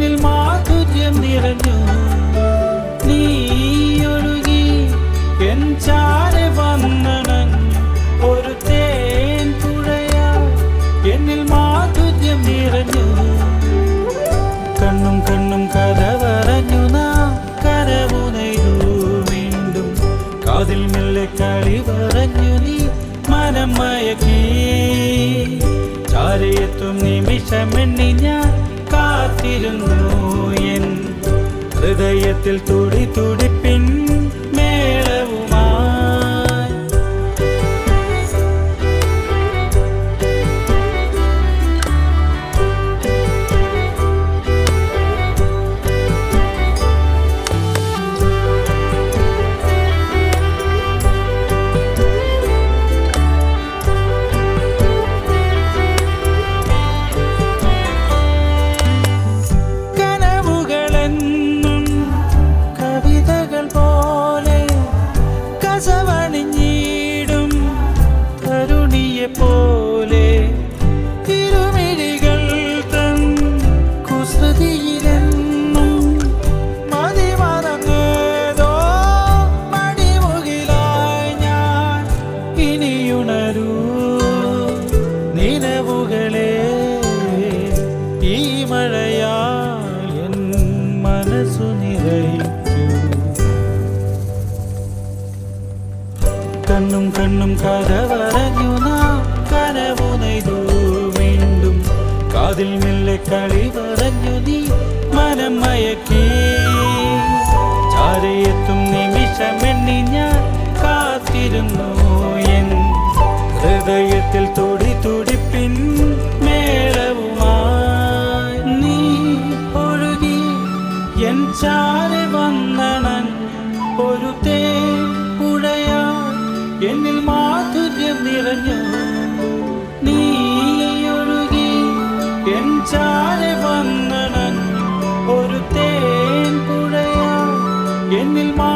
എന്നിൽ മാധുര്യം നിറഞ്ഞു നീ ഒഴുകി എൻ ചാരെ വന്നണഞ്ഞു ഒരു തേൻ പുഴയാ എന്നിൽ മാധുര്യം നിറഞ്ഞു കണ്ണും കണ്ണും കഥ പറഞ്ഞു നാ കരവുനയു വീണ്ടും കാതിൽ മെല്ലെ കളി പറഞ്ഞു നീ മനം മയക്കി ചാരയെത്തും നിമിഷമെണ്ണി ഞാൻ കാത്തിരുന്നു എൻ ഹൃദയത്തിൽ തുടി തുടിപ്പിൻ മേളവുമായി കനവുകളെന്നും കവിതകൾ പോലെ കസവണിഞ്ഞിടും തരുണിയെ പോലെ തിരുമിഴികൾ തൻ കുസൃതിയിലെന്നും മതിമറന്നേതോ മണിമുകിലായി ഞാൻ ഇനിയുണരൂ നിലവുകളെ ഈ മഴയാൽ എൻ മനസ്സു നിറയ്ക്കൂ കണ്ണും കണ്ണും കഥ പറഞ്ഞു നാം കനവു നെയ്തു വീണ്ടും കാതിൽ മെല്ലെ കളി പറഞ്ഞു നീ മനം മയക്കി ചാരയെത്തും നിമിഷമെണ്ണി ഞാൻ കാത്തിരുന്നു എൻ ഹൃദയത്തിൽ തുടി തുടിപ്പിൻ മേളവുമായി നീ ഒഴുകി എൻ ചാരെ വന്നണൻ ഒരു തേ പുഴയാ എന്നിൽ മാധുര്യം നിറഞ്ഞു നീ ഒഴുകി എൻ ചാരെ വന്നണൻ ഒരു തേൻ പുഴയാ എന്നിൽ മാ